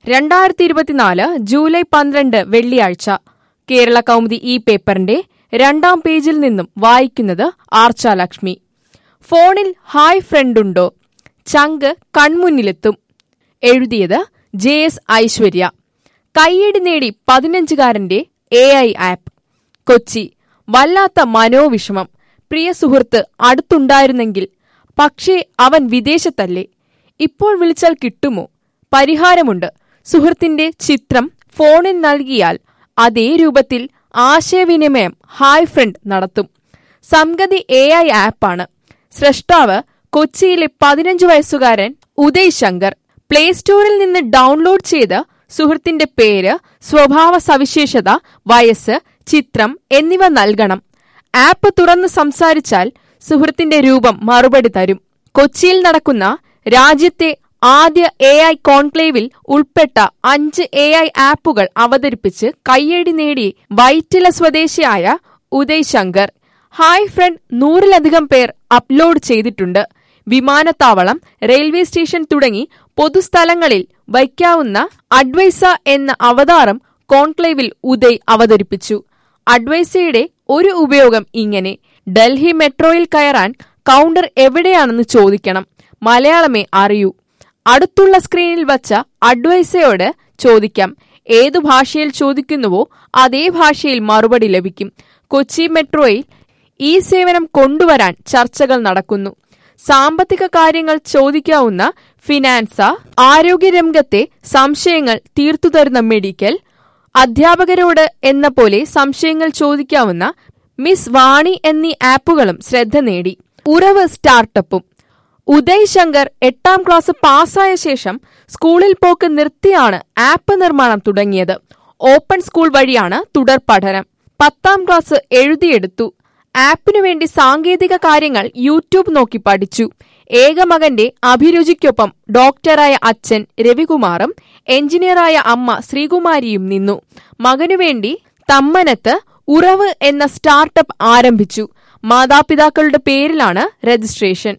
രണ്ടായിരത്തി ഇരുപത്തിനാല് ജൂലൈ പന്ത്രണ്ട് വെള്ളിയാഴ്ച കേരള കൗമുദി ഈ പേപ്പറിന്റെ രണ്ടാം പേജിൽ നിന്നും വായിക്കുന്നത് ആർച്ച ലക്ഷ്മി ഫോണിൽ ഹായ് ഫ്രണ്ടുണ്ടോ ചങ്ക് കൺമുന്നിലെത്തും എഴുതിയത് ജെ എസ് ഐശ്വര്യ കയ്യടി നേടി പതിനഞ്ചുകാരന്റെ എ ഐ ആപ്പ് കൊച്ചി വല്ലാത്ത മനോവിഷമം പ്രിയ സുഹൃത്ത് അടുത്തുണ്ടായിരുന്നെങ്കിൽ പക്ഷേ അവൻ വിദേശത്തല്ലേ ഇപ്പോൾ വിളിച്ചാൽ കിട്ടുമോ പരിഹാരമുണ്ട് സുഹൃത്തിന്റെ ചിത്രം ഫോണിൽ നൽകിയാൽ അതേ രൂപത്തിൽ ആശയവിനിമയം ഹായ് ഫ്രണ്ട് നടത്തും സംഗതി എ ഐ ആപ്പാണ് സൃഷ്ടാവ് കൊച്ചിയിലെ പതിനഞ്ചു വയസ്സുകാരൻ ഉദയ് ശങ്കർ പ്ലേ സ്റ്റോറിൽ നിന്ന് ഡൗൺലോഡ് ചെയ്ത് സുഹൃത്തിന്റെ പേര് സ്വഭാവ സവിശേഷത വയസ്സ് ചിത്രം എന്നിവ നൽകണം ആപ്പ് തുറന്ന് സംസാരിച്ചാൽ സുഹൃത്തിന്റെ രൂപം മറുപടി തരും കൊച്ചിയിൽ നടക്കുന്ന രാജ്യത്തെ ആദ്യ എ ഐ കോൺക്ലേവിൽ ഉൾപ്പെട്ട അഞ്ച് എ ഐ ആപ്പുകൾ അവതരിപ്പിച്ച് കയ്യടി നേടി വൈറ്റില സ്വദേശിയായ ഉദയ് ശങ്കർ ഹായ് ഫ്രണ്ട് നൂറിലധികം പേർ അപ്ലോഡ് ചെയ്തിട്ടുണ്ട് വിമാനത്താവളം റെയിൽവേ സ്റ്റേഷൻ തുടങ്ങി പൊതുസ്ഥലങ്ങളിൽ വയ്ക്കാവുന്ന അഡ്വൈസ എന്ന അവതാരം കോൺക്ലേവിൽ ഉദയ് അവതരിപ്പിച്ചു അഡ്വൈസയുടെ ഒരു ഉപയോഗം ഇങ്ങനെ ഡൽഹി മെട്രോയിൽ കയറാൻ കൗണ്ടർ എവിടെയാണെന്ന് ചോദിക്കണം മലയാളമേ അറിയൂ അടുത്തുള്ള സ്ക്രീനിൽ വച്ച അഡ്വൈസയോട് ചോദിക്കാം ഏതു ഭാഷയിൽ ചോദിക്കുന്നുവോ അതേ ഭാഷയിൽ മറുപടി ലഭിക്കും കൊച്ചി മെട്രോയിൽ ഈ സേവനം കൊണ്ടുവരാൻ ചർച്ചകൾ നടക്കുന്നു സാമ്പത്തിക കാര്യങ്ങൾ ചോദിക്കാവുന്ന ഫിനാൻസ ആരോഗ്യരംഗത്തെ സംശയങ്ങൾ തീർത്തുതരുന്ന മെഡിക്കൽ അധ്യാപകരോട് എന്ന പോലെ സംശയങ്ങൾ ചോദിക്കാവുന്ന മിസ് വാണി എന്നീ ആപ്പുകളും ശ്രദ്ധ നേടി ഉറവ് സ്റ്റാർട്ടപ്പും ഉദയ് ശങ്കർ എട്ടാം ക്ലാസ് പാസ്സായ ശേഷം സ്കൂളിൽ പോക്ക് നിർത്തിയാണ് ആപ്പ് നിർമ്മാണം തുടങ്ങിയത് ഓപ്പൺ സ്കൂൾ വഴിയാണ് തുടർ പഠനം പത്താം ക്ലാസ് എഴുതിയെടുത്തു ആപ്പിനു വേണ്ടി സാങ്കേതിക കാര്യങ്ങൾ യൂട്യൂബ് നോക്കി പഠിച്ചു ഏകമകന്റെ അഭിരുചിക്കൊപ്പം ഡോക്ടറായ അച്ഛൻ രവികുമാറും എഞ്ചിനീയറായ അമ്മ ശ്രീകുമാരിയും നിന്നു മകനുവേണ്ടി തമ്മനത്ത് ഉറവ് എന്ന സ്റ്റാർട്ടപ്പ് ആരംഭിച്ചു മാതാപിതാക്കളുടെ പേരിലാണ് രജിസ്ട്രേഷൻ